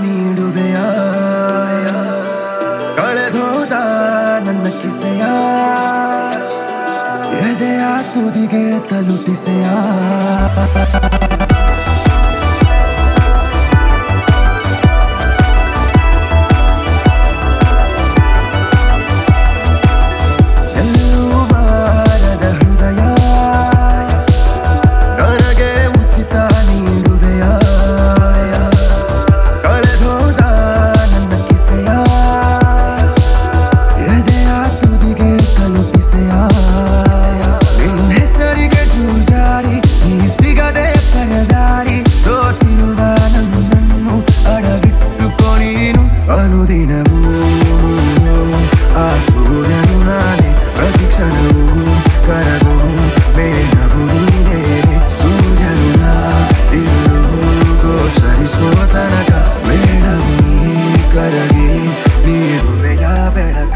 ನೀಡುವೆಯ ಕಳೆದೋದ ನನ್ನ ಕಿಸೆಯ ಎದೆಯ ತುದಿಗೆ ತಲುಪಿಸೆಯ ಎಲ್ಲೂ ಬಾರದ ಹೃದಯ ನನಗೆ ಉಚಿತ ನೀಡುವೆಯ ಕಳೆದೋದ ನನ್ನ ಕಿಸೆಯ ಎದೆಯ ತುದಿಗೆ ತಲುಪಿಸೆಯ ನಿನ್ನ ಹೆಸರಿಗೆ ಜೂಜಾಡಿ ನೀ ಸಿಗದೆ ಪರದಾಡಿ ಸೋತಿರುವ ನನ್ನನ್ನು ಅಡವಿಟ್ಟುಕೊ ನೀನು ಅನುದಿನವೂ ಮೂಡೋ ಆ ಸೂರ್ಯನು ನಾನೇ ಪ್ರತಿ ಕ್ಷಣವೂ ಕರಗೋ ಮೇನವು ನೀನೇನೆ ಸೂರ್ಯನು ನಾ ಇರು ಗೋಚರಿಸೋ ತನಕ ಮೇಡವು ನೀ ಕರಗಿ ನೀಡುವೆಯ ಬೆಳಕ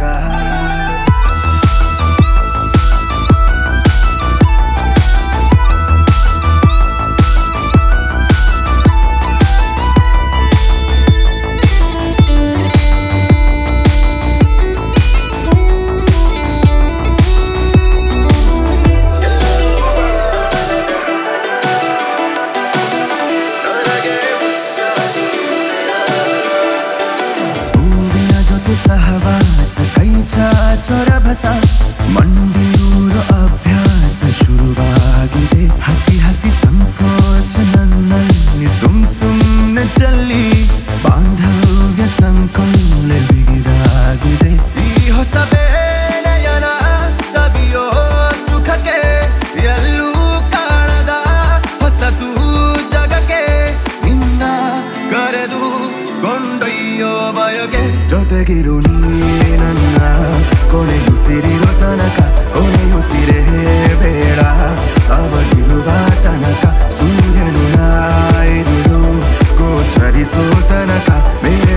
ಹೂವಿನ ಜೊತೆ ಸಹವಾಸ ಕೈ ಚಾಚೊರಭಸ ಮಂಡಿಯೂರು ಅಭ್ಯಾಸ ಶುರುವಾಗಿದೆ ಹಸಿ ಹಸಿ ಸಂಕೋಚ ನನ್ನಲ್ಲಿ ಸುಮ್ ಸುಮ್ನೆ ಚಲ್ಲಿ ಬಾಂಧವ್ಯ ಸಂಕೋಲೆ ಬಿಗಿದಾಗಿದೆ ಈ ಹೊಸ ಬೇಳೆಯನ ಸವಿಯೋ ಸುಖಕ್ಕೆ ಎಲ್ಲೂ ಕಾಣದ ಹೊಸತು ಜಗಕ್ಕೆ ನಿನ್ನ ಕರೆದು ಕೊಂಡೊಯ್ಯೋ ಬಯಕೆ ಜೊತೆಗಿರು ನೀ ನನ್ನ ಕೊನೆಯುಸಿರಿರೋ ತನಕ ಕೊನೆಯುಸಿರೇ ಬೇಡ ಅವಳಿರುವ ತನಕ ಸೂರ್ಯನು ನಾಯಿರು ಗೋಚರಿಸೋ ತನಕ ಬೇಡ